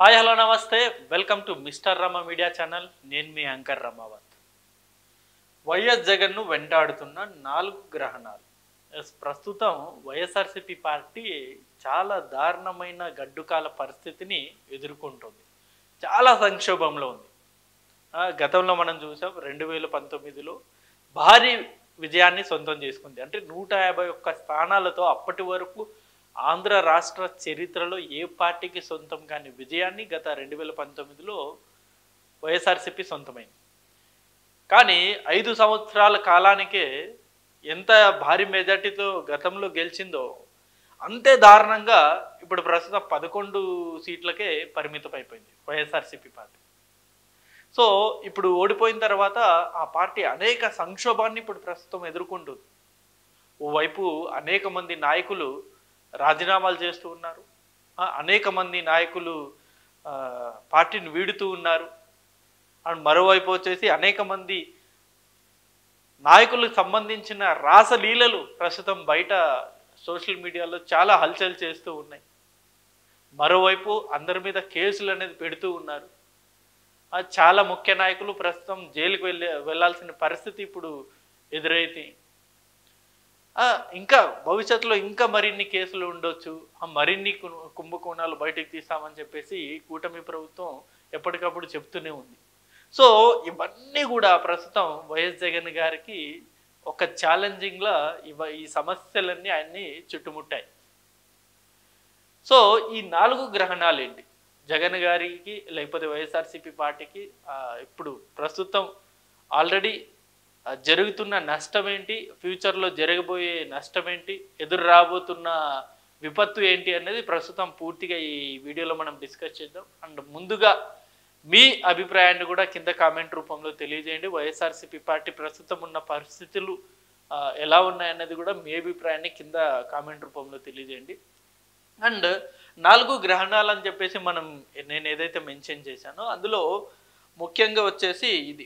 hi hello నమస్తే welcome to Mr Rama media channel నేను మీ యాంకర్ రమావత్ వైఎస్ జగన్ను వెంటాడుతున్న నాలుగు గ్రహణాలు ఎస్ ప్రస్తుతం వైఎస్ఆర్సిపి పార్టీ చాలా దారుణమైన గడ్డుకాల పరిస్థితిని ఎదుర్కొంటుంది చాలా సంక్షోభంలో ఉంది ఆ, గతంలో మనం చూసాం రెండు వేల పంతొమ్మిదిలో భారీ విజయాన్ని సొంతం చేసుకుంది అంటే నూట యాభై ఒక్క స్థానాలతో అప్పటి వరకు ఆంధ్ర రాష్ట్ర చరిత్రలో ఏ పార్టీకి సొంతం కాని విజయాన్ని గత రెండు వేల పంతొమ్మిదిలో వైఎస్ఆర్సిపి సొంతమైంది కానీ ఐదు సంవత్సరాల కాలానికే ఎంత భారీ మెజార్టీతో గతంలో గెలిచిందో అంతే దారుణంగా ఇప్పుడు ప్రస్తుతం పదకొండు సీట్లకే పరిమితం అయిపోయింది వైఎస్ఆర్సిపి పార్టీ సో ఇప్పుడు ఓడిపోయిన తర్వాత ఆ పార్టీ అనేక సంక్షోభాన్ని ఇప్పుడు ప్రస్తుతం ఎదుర్కొంటుంది ఓవైపు అనేక మంది నాయకులు రాజీనామాలు చేస్తూ ఉన్నారు ఆ, అనేక మంది నాయకులు ఆ, పార్టీని వీడుతూ ఉన్నారు అండ్ మరోవైపు వచ్చేసి అనేక మంది నాయకులకు సంబంధించిన రాసలీలలు ప్రస్తుతం బయట సోషల్ మీడియాలో చాలా హల్చల్ చేస్తూ ఉన్నాయి మరోవైపు అందరి మీద కేసులు అనేది పెడుతూ ఉన్నారు ఆ, చాలా ముఖ్య నాయకులు ప్రస్తుతం జైలుకు వెళ్ళే వెళ్ళాల్సిన పరిస్థితి ఇప్పుడు ఎదురైంది ఆ, ఇంకా భవిష్యత్తులో ఇంకా మరిన్ని కేసులు ఉండొచ్చు ఆ మరిన్ని కు- కుంభకోణాలు బయటకు తీస్తామని చెప్పేసి కూటమి ప్రభుత్వం ఎప్పటికప్పుడు చెప్తూనే ఉంది సో ఇవన్నీ కూడా ప్రస్తుతం వైఎస్ జగన్ గారికి ఒక ఛాలెంజింగ్లా ఇవ ఈ సమస్యలన్నీ ఆయన్ని చుట్టుముట్టాయి సో ఈ నాలుగు గ్రహణాలు ఏంటి జగన్ గారికి లేకపోతే వైఎస్ఆర్సీపీ పార్టీకి ఆ, ఇప్పుడు ప్రస్తుతం ఆల్రెడీ ఆ, జరుగుతున్న నష్టం ఏంటి ఫ్యూచర్లో జరగబోయే నష్టం ఏంటి ఎదురు రాబోతున్న విపత్తు ఏంటి అనేది ప్రస్తుతం పూర్తిగా ఈ వీడియోలో మనం డిస్కస్ చేద్దాం అండ్ ముందుగా మీ అభిప్రాయాన్ని కూడా కింద కామెంట్ రూపంలో తెలియజేయండి వైఎస్ఆర్సీపీ పార్టీ ప్రస్తుతం ఉన్న పరిస్థితులు ఆ, ఎలా ఉన్నాయన్నది కూడా మీ అభిప్రాయాన్ని కింద కామెంట్ రూపంలో తెలియజేయండి అండ్ నాలుగు గ్రహణాలు అని చెప్పేసి మనం నేను ఏదైతే మెన్షన్ చేశానో అందులో ముఖ్యంగా వచ్చేసి ఇది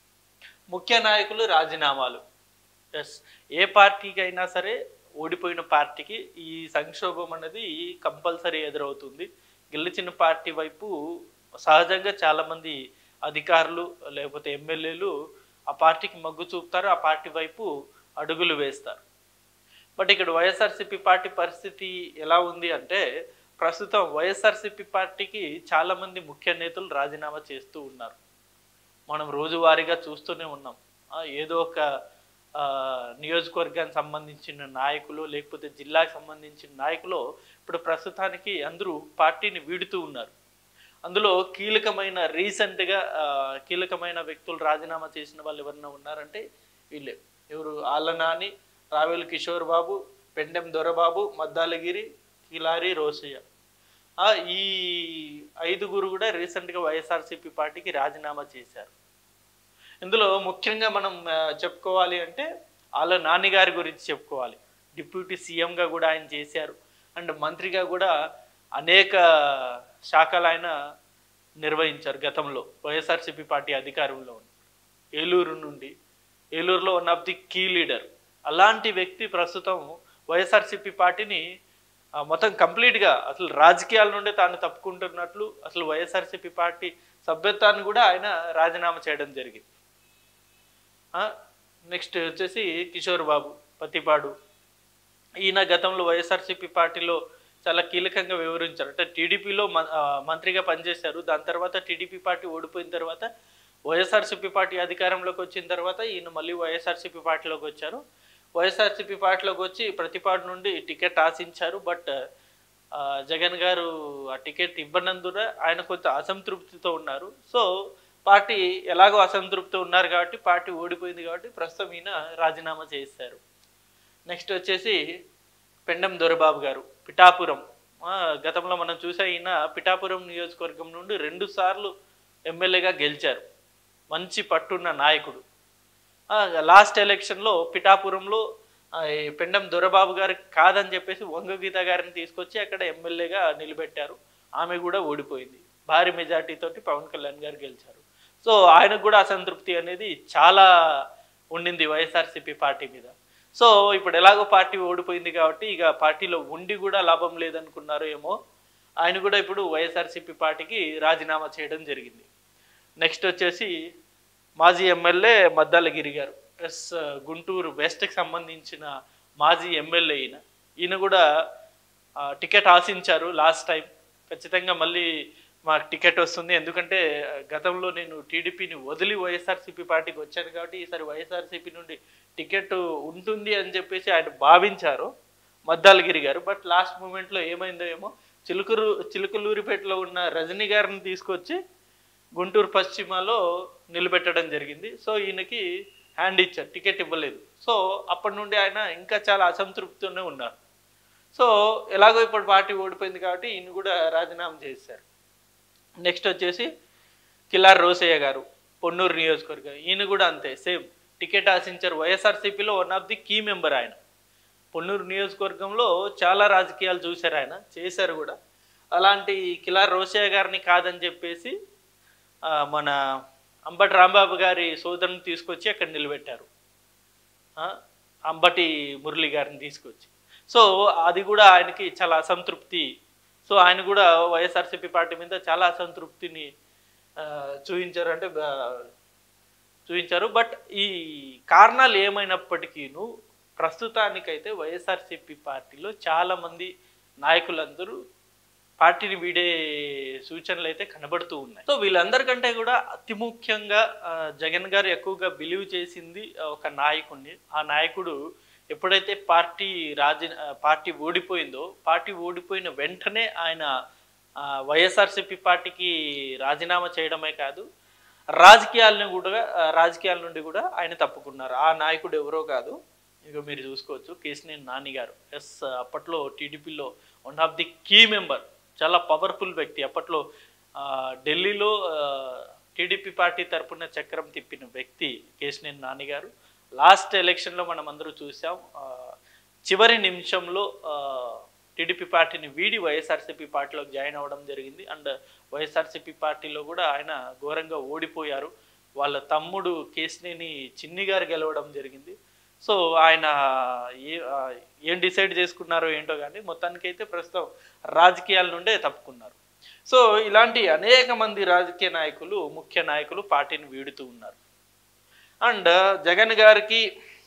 ముఖ్య నాయకులు రాజీనామాలు ఎస్ ఏ పార్టీకి అయినా సరే ఓడిపోయిన పార్టీకి ఈ సంక్షోభం అనేది కంపల్సరీ ఎదురవుతుంది గెలిచిన పార్టీ వైపు సహజంగా చాలామంది అధికారులు లేకపోతే ఎమ్మెల్యేలు ఆ పార్టీకి మొగ్గు చూపుతారు ఆ పార్టీ వైపు అడుగులు వేస్తారు బట్ ఇక్కడ వైఎస్ఆర్సీపీ పార్టీ పరిస్థితి ఎలా ఉంది అంటే ప్రస్తుతం వైఎస్ఆర్సీపీ పార్టీకి చాలా మంది ముఖ్య నేతలు రాజీనామా చేస్తూ ఉన్నారు మనం రోజువారీగా చూస్తూనే ఉన్నాం ఆ, ఏదో ఒక ఆ, నియోజకవర్గానికి సంబంధించిన నాయకులు లేకపోతే జిల్లాకు సంబంధించిన నాయకులు ఇప్పుడు ప్రస్తుతానికి అందరూ పార్టీని వీడుతూ ఉన్నారు అందులో కీలకమైన రీసెంట్గా ఆ, కీలకమైన వ్యక్తులు రాజీనామా చేసిన వాళ్ళు ఎవరైనా ఉన్నారంటే వీళ్ళే ఎవరు ఆలనాని రావెల్ కిషోర్ బాబు పెండెం దొరబాబు మద్దాలగిరి కిలారి రోసయ్య ఆ, ఈ ఐదుగురు కూడా రీసెంట్గా వైఎస్ఆర్సీపీ పార్టీకి రాజీనామా చేశారు ఇందులో ముఖ్యంగా మనం ఆ, చెప్పుకోవాలి అంటే వాళ్ళ నాన్నగారి గురించి చెప్పుకోవాలి డిప్యూటీ సీఎంగా కూడా ఆయన చేశారు అండ్ మంత్రిగా కూడా అనేక శాఖలు ఆయన నిర్వహించారు గతంలో వైఎస్ఆర్సీపీ పార్టీ అధికారంలో ఉంది ఏలూరు నుండి ఏలూరులో one of the key leader అలాంటి వ్యక్తి ప్రస్తుతం వైఎస్ఆర్సీపీ పార్టీని ఆ, మొత్తం కంప్లీట్గా అసలు రాజకీయాల నుండి తాను తప్పుకుంటున్నట్లు అసలు వైఎస్ఆర్సీపీ పార్టీ సభ్యత్వాన్ని కూడా ఆయన రాజీనామా చేయడం జరిగింది నెక్స్ట్ వచ్చేసి కిషోర్ బాబు పత్తిపాడు ఈయన గతంలో వైఎస్ఆర్సీపీ పార్టీలో చాలా కీలకంగా వివరించారు అంటే టీడీపీలో మంత్రిగా పనిచేశారు దాని తర్వాత టీడీపీ పార్టీ ఓడిపోయిన తర్వాత వైఎస్ఆర్సీపీ పార్టీ అధికారంలోకి వచ్చిన తర్వాత ఈయన మళ్ళీ వైఎస్ఆర్సీపీ పార్టీలోకి వచ్చారు వైఎస్ఆర్సీపీ పార్టీలోకి వచ్చి ప్రతిపాడు నుండి టికెట్ ఆశించారు బట్ ఆ, జగన్ గారు ఆ టికెట్ ఇవ్వనందున ఆయన కొంత అసంతృప్తితో ఉన్నారు సో పార్టీ ఎలాగో అసంతృప్తి ఉన్నారు కాబట్టి పార్టీ ఓడిపోయింది కాబట్టి ప్రస్తుతం ఈయన రాజీనామా చేశారు నెక్స్ట్ వచ్చేసి పెండం దొరబాబు గారు పిఠాపురం ఆ, గతంలో మనం చూసే ఈయన పిఠాపురం నియోజకవర్గం నుండి రెండు సార్లు ఎమ్మెల్యేగా గెలిచారు మంచి పట్టున్న నాయకుడు ఆ, లాస్ట్ ఎలక్షన్లో పిఠాపురంలో ఆ, ఈ పెండం దొరబాబు గారు కాదని చెప్పేసి వంగ గీత గారిని తీసుకొచ్చి అక్కడ ఎమ్మెల్యేగా నిలబెట్టారు ఆమె కూడా ఓడిపోయింది భారీ మెజార్టీతోటి పవన్ కళ్యాణ్ గారు గెలిచారు సో ఆయనకు కూడా అసంతృప్తి అనేది చాలా ఉండింది వైఎస్ఆర్సీపీ పార్టీ మీద సో ఇప్పుడు ఎలాగో పార్టీ ఓడిపోయింది కాబట్టి ఇక పార్టీలో ఉండి కూడా లాభం లేదనుకున్నారు ఏమో ఆయన కూడా ఇప్పుడు వైఎస్ఆర్సీపీ పార్టీకి రాజీనామా చేయడం జరిగింది నెక్స్ట్ వచ్చేసి మాజీ ఎమ్మెల్యే మద్దాలగిరి గారు ప్లస్ గుంటూరు వెస్ట్కి సంబంధించిన మాజీ ఎమ్మెల్యే ఈయన ఈయన కూడా ఆ, టికెట్ ఆశించారు లాస్ట్ టైం ఖచ్చితంగా మళ్ళీ మాకు టికెట్ వస్తుంది ఎందుకంటే ఆ, గతంలో నేను టీడీపీని వదిలి వైఎస్ఆర్సీపీ పార్టీకి వచ్చాను కాబట్టి ఈసారి వైఎస్ఆర్సీపీ నుండి టికెట్ ఉంటుంది అని చెప్పేసి ఆయన భావించారు మద్దాలగిరి గారు బట్ లాస్ట్ మూమెంట్లో ఏమైందో ఏమో చిలుకూరు చిలుకలూరిపేటలో ఉన్న రజనీ గారిని తీసుకొచ్చి గుంటూరు పశ్చిమలో నిలబెట్టడం జరిగింది సో ఈయనకి హ్యాండ్ ఇచ్చారు టికెట్ ఇవ్వలేదు సో అప్పటి నుండి ఆయన ఇంకా చాలా అసంతృప్తితోనే ఉన్నారు సో ఎలాగో ఇప్పుడు పార్టీ ఓడిపోయింది కాబట్టి ఈయన కూడా రాజీనామా చేశారు నెక్స్ట్ వచ్చేసి కిలార్ రోసయ్య గారు పొన్నూరు నియోజకవర్గం ఈయన కూడా అంతే సేమ్ టికెట్ ఆశించారు వైఎస్ఆర్సీపీలో one of the key member ఆయన పొన్నూరు నియోజకవర్గంలో చాలా రాజకీయాలు చూశారు ఆయన చేశారు కూడా అలాంటి కిలార్ రోసయ్య గారిని కాదని చెప్పేసి ఆ, మన అంబటి రాంబాబు గారి సోదరుని తీసుకొచ్చి అక్కడ నిలబెట్టారు ఆ, అంబటి మురళి గారిని తీసుకొచ్చి సో అది కూడా ఆయనకి చాలా అసంతృప్తి సో ఆయన కూడా వైఎస్ఆర్సీపీ పార్టీ మీద చాలా అసంతృప్తిని ఆ, చూపించారు అంటే ఆ, చూపించారు బట్ ఈ కారణాలు ఏమైనప్పటికీను ప్రస్తుతానికైతే వైఎస్ఆర్సీపీ పార్టీలో చాలా మంది నాయకులందరూ పార్టీని వీడే సూచనలు అయితే కనబడుతూ ఉన్నాయి సో వీళ్ళందరికంటే కూడా అతి ముఖ్యంగా ఆ, జగన్ గారు ఎక్కువగా బిలీవ్ చేసింది ఆ, ఒక నాయకుడిని ఆ నాయకుడు ఎప్పుడైతే పార్టీ రాజీ ఆ, పార్టీ ఓడిపోయిందో పార్టీ ఓడిపోయిన వెంటనే ఆయన ఆ, వైఎస్ఆర్సీపీ పార్టీకి రాజీనామా చేయడమే కాదు రాజకీయాలను కూడా ఆ, రాజకీయాల నుండి కూడా ఆయన తప్పుకున్నారు ఆ నాయకుడు ఎవరో కాదు ఇక మీరు చూసుకోవచ్చు కేసినేని నాని గారు ఎస్ అప్పట్లో టీడీపీలో one of the key member చాలా పవర్ఫుల్ వ్యక్తి అప్పట్లో ఆ, ఢిల్లీలో టీడీపీ పార్టీ తరపున చక్రం తిప్పిన వ్యక్తి కేసినేని నాని గారు లాస్ట్ ఎలక్షన్లో మనం అందరూ చూసాం ఆ, చివరి నిమిషంలో టీడీపీ పార్టీని వీడి వైఎస్ఆర్సీపీ పార్టీలోకి జాయిన్ అవ్వడం జరిగింది అండ్ వైఎస్ఆర్సీపీ పార్టీలో కూడా ఆయన ఘోరంగా ఓడిపోయారు వాళ్ళ తమ్ముడు కేసినేని చిన్ని గారు గెలవడం జరిగింది సో ఆయన ఏ ఆ, ఏం డిసైడ్ చేసుకున్నారో ఏంటో కానీ మొత్తానికైతే ప్రస్తుతం రాజకీయాల నుండే తప్పుకున్నారు సో ఇలాంటి అనేక మంది రాజకీయ నాయకులు ముఖ్య నాయకులు పార్టీని వీడుతూ ఉన్నారు అండ్ జగన్ గారికి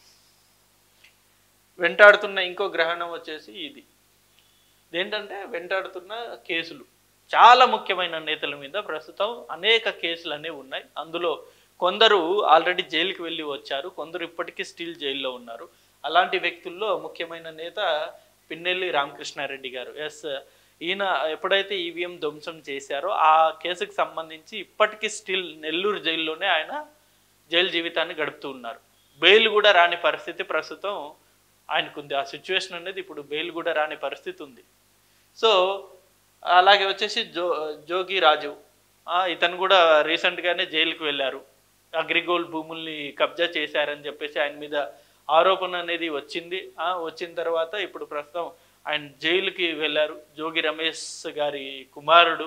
వెంటాడుతున్న ఇంకో గ్రహణం వచ్చేసి ఇది ఏంటంటే వెంటాడుతున్న కేసులు చాలా ముఖ్యమైన నేతల మీద ప్రస్తుతం అనేక కేసులు అనేవి ఉన్నాయి అందులో కొందరు ఆల్రెడీ జైలుకి వెళ్ళి వచ్చారు కొందరు ఇప్పటికీ స్టిల్ జైల్లో ఉన్నారు అలాంటి వ్యక్తుల్లో ముఖ్యమైన నేత పిన్నెల్లి రామకృష్ణారెడ్డి గారు ఎస్ ఈయన ఎప్పుడైతే ఈవీఎం ధ్వంసం చేశారో ఆ కేసుకు సంబంధించి ఇప్పటికీ స్టిల్ నెల్లూరు జైల్లోనే ఆయన జైలు జీవితాన్ని గడుపుతూ ఉన్నారు బెయిల్ కూడా రాని పరిస్థితి ప్రస్తుతం ఆయనకుంది ఆ సిచ్యువేషన్ అనేది ఇప్పుడు బెయిల్ కూడా రాని పరిస్థితి ఉంది సో అలాగే వచ్చేసి జో జోగి రాజు ఆ, ఇతను కూడా రీసెంట్గానే జైలుకి వెళ్ళారు అగ్రిగోల్డ్ భూముల్ని కబ్జా చేశారని చెప్పేసి ఆయన మీద ఆరోపణ అనేది వచ్చింది ఆ, వచ్చిన తర్వాత ఇప్పుడు ప్రస్తుతం ఆయన జైలుకి వెళ్ళారు జోగి రమేష్ గారి కుమారుడు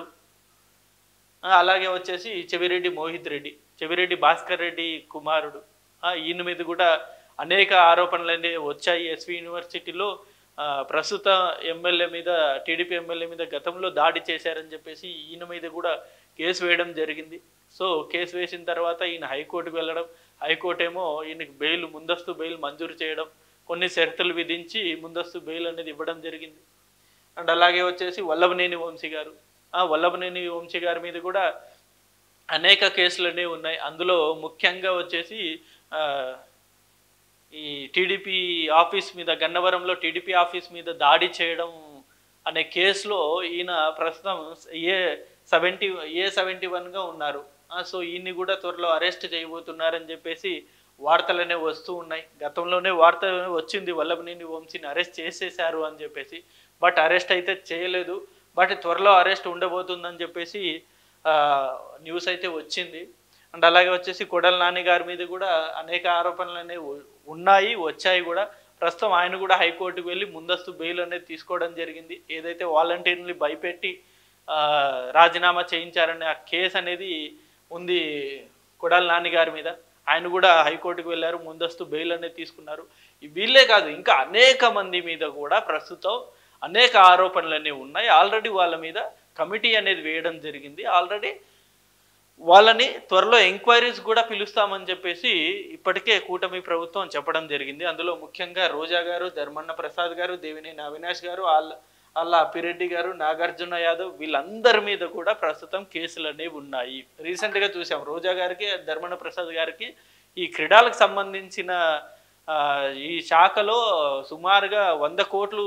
ఆ, అలాగే వచ్చేసి చెవిరెడ్డి మోహిత్ రెడ్డి చెవిరెడ్డి భాస్కర్ రెడ్డి కుమారుడు ఆ, ఈయన మీద కూడా అనేక ఆరోపణలు అనేవి వచ్చాయి ఎస్వి యూనివర్సిటీలో ఆ, ప్రస్తుత ఎమ్మెల్యే మీద టీడీపీ ఎమ్మెల్యే మీద గతంలో దాడి చేశారని చెప్పేసి ఈయన మీద కూడా కేసు వేయడం జరిగింది సో కేసు వేసిన తర్వాత ఈయన హైకోర్టుకు వెళ్ళడం హైకోర్టు ఏమో ఈయనకి బెయిల్ ముందస్తు బెయిల్ మంజూరు చేయడం కొన్ని షరతులు విధించి ముందస్తు బెయిల్ అనేది ఇవ్వడం జరిగింది అండ్ అలాగే వచ్చేసి వల్లభనేని వంశీ గారు ఆ వల్లభనేని వంశీ గారి మీద కూడా అనేక కేసులు అనేవి ఉన్నాయి అందులో ముఖ్యంగా వచ్చేసి ఆ, ఈ టీడీపీ ఆఫీస్ మీద గన్నవరంలో టీడీపీ ఆఫీస్ మీద దాడి చేయడం అనే కేసులో ఈయన ప్రస్తుతం ఏ సెవెంటీ ఏ సెవెంటీ వన్గా ఉన్నారు ఆ, సో ఈయన్ని కూడా త్వరలో అరెస్ట్ చేయబోతున్నారని చెప్పేసి వార్తలనే వస్తూ ఉన్నాయి గతంలోనే వార్త వచ్చింది వల్లభనేని వంశీని అరెస్ట్ చేసేశారు అని చెప్పేసి బట్ అరెస్ట్ అయితే చేయలేదు బట్ త్వరలో అరెస్ట్ ఉండబోతుందని చెప్పేసి ఆ, న్యూస్ అయితే వచ్చింది అండ్ అలాగే వచ్చేసి కొడల నాని గారి మీద కూడా అనేక ఆరోపణలు అనేవి ఉ- ఉన్నాయి వచ్చాయి కూడా ప్రస్తుతం ఆయన కూడా హైకోర్టుకు వెళ్ళి ముందస్తు బెయిల్ అనేది తీసుకోవడం జరిగింది ఏదైతే వాలంటీర్ని భయపెట్టి ఆ, రాజీనామా చేయించారనే ఆ కేసు అనేది ఉంది కొడాల నాని గారి మీద ఆయన కూడా హైకోర్టుకు వెళ్ళారు ముందస్తు బెయిల్ అనేది తీసుకున్నారు ఈ వీళ్ళే కాదు ఇంకా అనేక మంది మీద కూడా ప్రస్తుతం అనేక ఆరోపణలు అనేవి ఉన్నాయి ఆల్రెడీ వాళ్ళ మీద కమిటీ అనేది వేయడం జరిగింది ఆల్రెడీ వాళ్ళని త్వరలో ఎంక్వైరీస్ కూడా పిలుస్తామని చెప్పేసి ఇప్పటికే కూటమి ప్రభుత్వం చెప్పడం జరిగింది అందులో ముఖ్యంగా రోజా గారు ధర్మన్న ప్రసాద్ గారు దేవినేని అవినాష్ గారు ఆల్ అల్లా అప్పిరెడ్డి గారు నాగార్జున యాదవ్ వీళ్ళందరి మీద కూడా ప్రస్తుతం కేసులు అనేవి ఉన్నాయి రీసెంట్గా చూసాం రోజా గారికి ధర్మన్న ప్రసాద్ గారికి ఈ క్రీడలకు సంబంధించిన ఆ, ఈ శాఖలో సుమారుగా వంద కోట్లు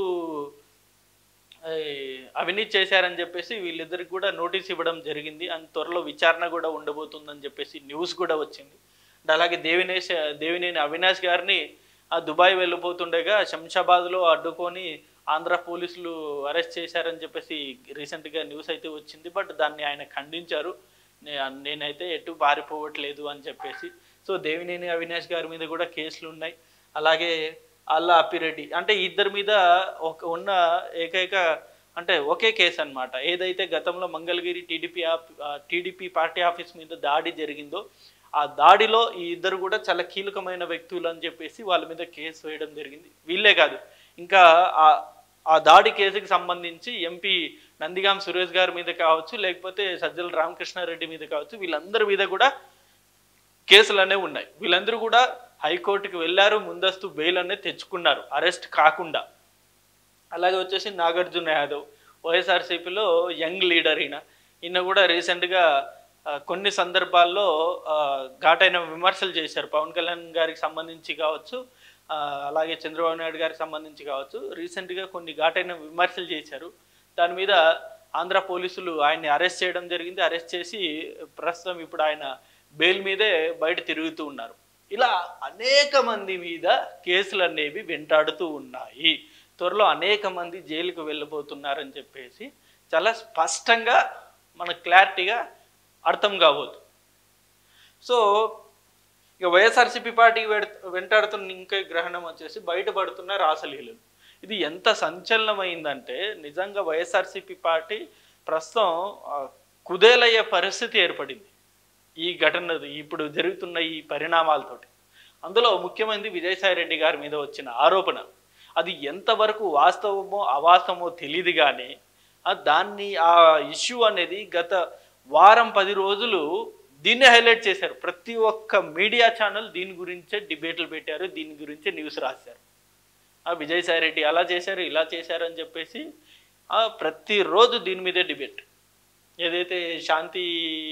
ఈ అవినీతి చేశారని చెప్పేసి వీళ్ళిద్దరికి కూడా నోటీస్ ఇవ్వడం జరిగింది అండ్ త్వరలో విచారణ కూడా ఉండబోతుందని చెప్పేసి న్యూస్ కూడా వచ్చింది అండ్ అలాగే దేవినేష్ దేవినేని అవినాష్ గారిని ఆ దుబాయ్ వెళ్ళిపోతుండగా శంషాబాద్లో అడ్డుకొని ఆంధ్ర పోలీసులు అరెస్ట్ చేశారని చెప్పేసి రీసెంట్గా న్యూస్ అయితే వచ్చింది బట్ దాన్ని ఆయన ఖండించారు నే- నేనైతే ఎటు పారిపోవట్లేదు అని చెప్పేసి సో దేవినేని అవినాష్ గారి మీద కూడా కేసులు ఉన్నాయి అలాగే అల్లా అప్పిరెడ్డి అంటే ఇద్దరి మీద ఒక ఉన్న ఏకైక అంటే ఒకే కేసు అన్నమాట ఏదైతే గతంలో Mangalagiri TDP TDP party office మీద దాడి జరిగిందో ఆ దాడిలో ఈ ఇద్దరు కూడా చాలా కీలకమైన వ్యక్తులు అని చెప్పేసి వాళ్ళ మీద కేసు వేయడం జరిగింది వీళ్ళే కాదు ఇంకా ఆ ఆ దాడి కేసుకి సంబంధించి ఎంపీ నందిగాం సురేష్ గారి మీద కావచ్చు లేకపోతే సజ్జల రామకృష్ణారెడ్డి మీద కావచ్చు వీళ్ళందరి మీద కూడా కేసులు అనేవి ఉన్నాయి వీళ్ళందరూ కూడా హైకోర్టుకి వెళ్ళారు ముందస్తు బెయిల్ అనేది తెచ్చుకున్నారు అరెస్ట్ కాకుండా అలాగే వచ్చేసి నాగార్జున యాదవ్ వైఎస్ఆర్సీపీలో యంగ్ లీడర్ ఈయన ఈయన కూడా రీసెంట్గా ఆ, కొన్ని సందర్భాల్లో ఆ, ఘాటైన విమర్శలు చేశారు పవన్ కళ్యాణ్ గారికి సంబంధించి కావచ్చు ఆ, అలాగే చంద్రబాబు నాయుడు గారికి సంబంధించి కావచ్చు రీసెంట్గా కొన్ని ఘాటైన విమర్శలు చేశారు దాని మీద ఆంధ్ర పోలీసులు ఆయన్ని అరెస్ట్ చేయడం జరిగింది అరెస్ట్ చేసి ప్రస్తుతం ఇప్పుడు ఆయన బెయిల్ మీదే బయట తిరుగుతూ ఉన్నారు ఇలా అనేక మంది మీద కేసులు అనేవి వెంటాడుతూ ఉన్నాయి త్వరలో అనేక మంది జైలుకు వెళ్ళబోతున్నారని చెప్పేసి చాలా స్పష్టంగా మనకు క్లారిటీగా అర్థం కావద్దు సో ఇక వైఎస్ఆర్సీపీ పార్టీ వెడ్- వెంటాడుతున్న ఇంకో గ్రహణం వచ్చేసి బయటపడుతున్న రాసలీలలు ఇది ఎంత సంచలనమైందంటే నిజంగా వైఎస్ఆర్సీపీ పార్టీ ప్రస్తుతం ఆ, కుదేలయ్యే పరిస్థితి ఏర్పడింది ఈ ఘటన ఇప్పుడు జరుగుతున్న ఈ పరిణామాలతోటి అందులో ముఖ్యమంత్రి విజయసాయి రెడ్డి గారి మీద వచ్చిన ఆరోపణ అది ఎంతవరకు వాస్తవమో అవాస్తవమో తెలియదు కానీ ఆ దాన్ని ఆ ఇష్యూ అనేది గత వారం పది రోజులు దీన్నే హైలైట్ చేశారు ప్రతి ఒక్క మీడియా ఛానల్ దీని గురించే డిబేట్లు పెట్టారు దీని గురించే న్యూస్ రాశారు ఆ విజయసాయి రెడ్డి అలా చేశారు ఇలా చేశారు అని చెప్పేసి ఆ ప్రతిరోజు దీని మీదే డిబేట్ ఏదైతే శాంతి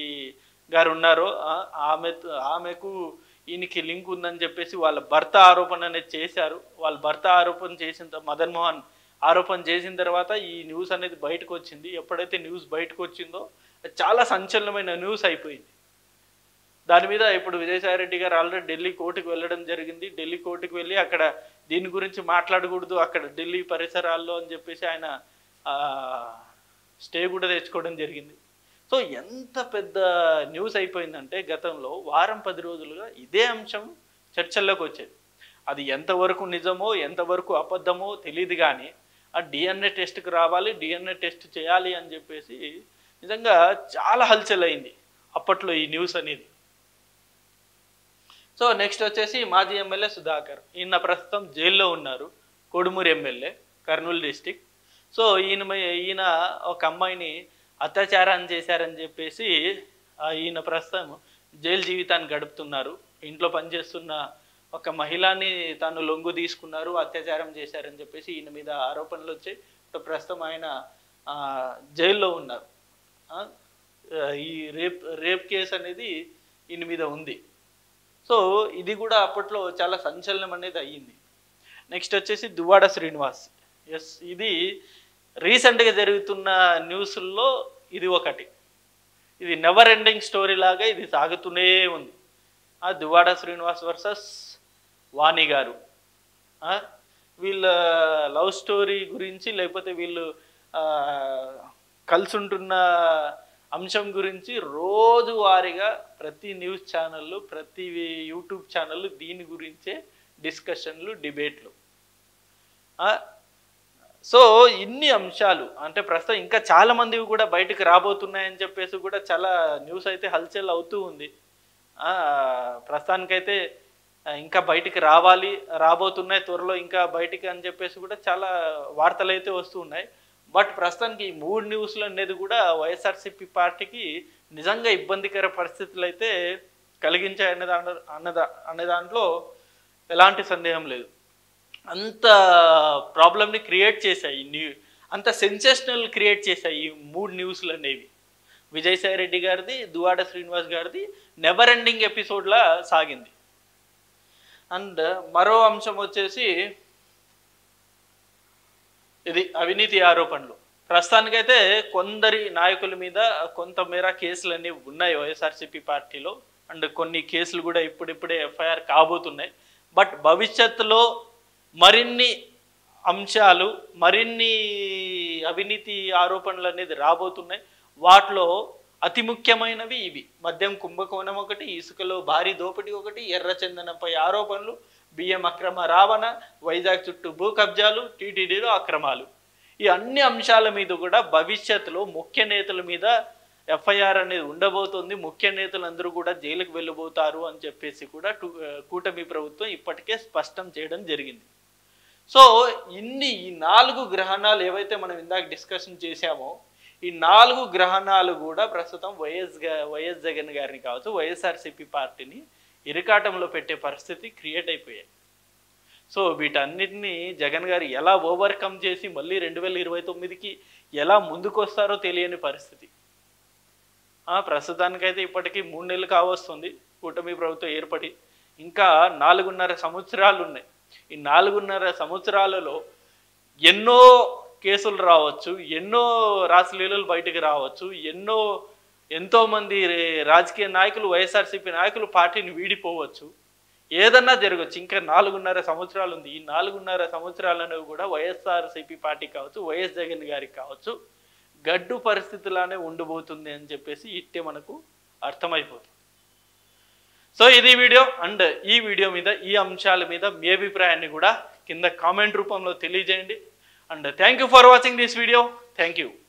గారు ఉన్నారో ఆ- ఆమె ఆమెకు ఈయనకి లింక్ ఉందని చెప్పేసి వాళ్ళ భర్త ఆరోపణ అనేది చేశారు వాళ్ళ భర్త ఆరోపణ చేసిన త- మదన్ మోహన్ ఆరోపణ చేసిన తర్వాత ఈ న్యూస్ అనేది బయటకు వచ్చింది ఎప్పుడైతే న్యూస్ బయటకు వచ్చిందో అది చాలా సంచలనమైన న్యూస్ అయిపోయింది దాని మీద ఇప్పుడు విజయసాయి రెడ్డి గారు ఆల్రెడీ ఢిల్లీ కోర్టుకు వెళ్ళడం జరిగింది ఢిల్లీ కోర్టుకు వెళ్ళి అక్కడ దీని గురించి మాట్లాడకూడదు అక్కడ ఢిల్లీ పరిసరాల్లో అని చెప్పేసి ఆయన ఆ, స్టే కూడా తెచ్చుకోవడం జరిగింది సో ఎంత పెద్ద న్యూస్ అయిపోయిందంటే గతంలో వారం పది రోజులుగా ఇదే అంశం చర్చల్లోకి వచ్చేది అది ఎంతవరకు నిజమో ఎంతవరకు అబద్ధమో తెలియదు కానీ ఆ డిఎన్ఏ టెస్ట్కి రావాలి డిఎన్ఏ టెస్ట్ చేయాలి అని చెప్పేసి నిజంగా చాలా హల్చల్ అయింది అప్పట్లో ఈ న్యూస్ అనేది సో నెక్స్ట్ వచ్చేసి మాజీ ఎమ్మెల్యే సుధాకర్ ఈయన ప్రస్తుతం జైల్లో ఉన్నారు Kodumur MLA Kurnool district so ఈయన మీ- ఈయన ఒక అమ్మాయిని అత్యాచారం చేశారని చెప్పేసి ఆ, ఈయన ప్రస్తుతం జైలు జీవితాన్ని గడుపుతున్నారు ఇంట్లో పనిచేస్తున్న ఒక మహిళని తాను లొంగు తీసుకున్నారు అత్యాచారం చేశారని చెప్పేసి ఈయన మీద ఆరోపణలు వచ్చాయి ఇప్పుడు ప్రస్తుతం ఆయన ఆ, జైల్లో ఉన్నారు ఆ, ఈ రేప్ రేప్ కేసు అనేది ఈయన మీద ఉంది సో ఇది కూడా అప్పట్లో చాలా సంచలనం అనేది అయ్యింది నెక్స్ట్ వచ్చేసి దువ్వాడ శ్రీనివాస్ ఎస్ ఇది రీసెంట్గా జరుగుతున్న న్యూస్ల్లో ఇది ఒకటి ఇది నెవర్ ఎండింగ్ స్టోరీ లాగా ఇది సాగుతూనే ఉంది ఆ దువ్వాడ శ్రీనివాస్ వర్సెస్ వాణి గారు ఆ, వీళ్ళ లవ్ స్టోరీ గురించి లేకపోతే వీళ్ళు ఆ, కలిసి ఉంటున్న అంశం గురించి రోజువారీగా ప్రతి న్యూస్ ఛానళ్ళు ప్రతి యూట్యూబ్ ఛానళ్ళు దీని గురించే డిస్కషన్లు డిబేట్లు ఆ, సో ఇన్ని అంశాలు అంటే ప్రస్తుతం ఇంకా చాలా మందివి కూడా బయటకు రాబోతున్నాయని చెప్పేసి కూడా చాలా న్యూస్ అయితే హల్చల్ అవుతూ ఉంది ఆ, ప్రస్తుతానికైతే ఆ, ఇంకా బయటికి రావాలి రాబోతున్నాయి త్వరలో ఇంకా బయటికి అని చెప్పేసి కూడా చాలా వార్తలు అయితే వస్తూ ఉన్నాయి బట్ ప్రస్తుతానికి ఈ మూడు న్యూస్లు అనేది కూడా వైఎస్ఆర్సీపీ పార్టీకి నిజంగా ఇబ్బందికర పరిస్థితులు అయితే కలిగించాయనే దాంట్లో అన్నదా అనే దాంట్లో ఎలాంటి సందేహం లేదు అంత ప్రాబ్లమ్ని క్రియేట్ చేశాయి ఈ న్యూ అంత సెన్సేషనల్ క్రియేట్ చేశాయి ఈ మూడు న్యూస్లు అనేవి విజయసాయి రెడ్డి గారిది దువాడ శ్రీనివాస్ గారిది నెవర్ ఎండింగ్ ఎపిసోడ్లా సాగింది అండ్ మరో అంశం వచ్చేసి ఇది అవినీతి ఆరోపణలు ప్రస్తుతానికైతే కొందరి నాయకుల మీద కొంతమేర కేసులు అనేవి ఉన్నాయి వైఎస్ఆర్సీపీ పార్టీలో అండ్ కొన్ని కేసులు కూడా ఇప్పుడిప్పుడే ఎఫ్ఐఆర్ కాబోతున్నాయి బట్ భవిష్యత్తులో మరిన్ని అంశాలు మరిన్ని అవినీతి ఆరోపణలు అనేది రాబోతున్నాయి వాటిలో అతి ముఖ్యమైనవి ఇవి మద్యం కుంభకోణం ఒకటి ఇసుకలో భారీ దోపిడీ ఒకటి ఎర్రచందనంపై ఆరోపణలు బియ్యం అక్రమ రావణ వైజాగ్ చుట్టూ భూ కబ్జాలు టీటీడీలో అక్రమాలు ఈ అన్ని అంశాల మీద కూడా భవిష్యత్తులో ముఖ్య నేతల మీద ఎఫ్ఐఆర్ అనేది ఉండబోతుంది ముఖ్య నేతలందరూ కూడా జైలుకు వెళ్ళబోతారు అని చెప్పేసి కూడా టు- కూటమి ప్రభుత్వం ఇప్పటికే స్పష్టం చేయడం జరిగింది సో ఇన్ని ఈ నాలుగు గ్రహణాలు ఏవైతే మనం ఇందాక డిస్కషన్ చేశామో ఈ నాలుగు గ్రహణాలు కూడా ప్రస్తుతం వైఎస్ గా- వైఎస్ జగన్ గారిని కావచ్చు వైఎస్ఆర్సీపీ పార్టీని ఇరకాటంలో పెట్టే పరిస్థితి క్రియేట్ అయిపోయాయి సో వీటన్నిటిని జగన్ గారు ఎలా ఓవర్కమ్ చేసి మళ్ళీ రెండు వేల ఇరవై తొమ్మిదికి ఎలా ముందుకొస్తారో తెలియని పరిస్థితి ఆ, ప్రస్తుతానికైతే ఇప్పటికీ మూడు నెలలు కావస్తుంది కూటమి ప్రభుత్వం ఏర్పడి ఇంకా నాలుగున్నర సంవత్సరాలు ఉన్నాయి ఈ నాలుగున్నర సంవత్సరాలలో ఎన్నో కేసులు రావచ్చు ఎన్నో రాసలీలలు బయటకు రావచ్చు ఎన్నో ఎంతో మంది రే- రాజకీయ నాయకులు వైఎస్ఆర్సీపీ నాయకులు పార్టీని వీడిపోవచ్చు ఏదన్నా జరగచ్చు ఇంకా నాలుగున్నర సంవత్సరాలు ఉంది ఈ నాలుగున్నర సంవత్సరాలను కూడా వైఎస్ఆర్సీపీ పార్టీ కావచ్చు వైఎస్ జగన్ గారికి కావచ్చు గడ్డు పరిస్థితిలానే ఉండబోతుంది అని చెప్పేసి ఇట్టే మనకు అర్థమైపోతుంది సో ఇది వీడియో అండ్ ఈ వీడియో మీద ఈ అంశాల మీద మీ అభిప్రాయాన్ని కూడా కింద కామెంట్ రూపంలో తెలియజేయండి and thank you for watching this video thank you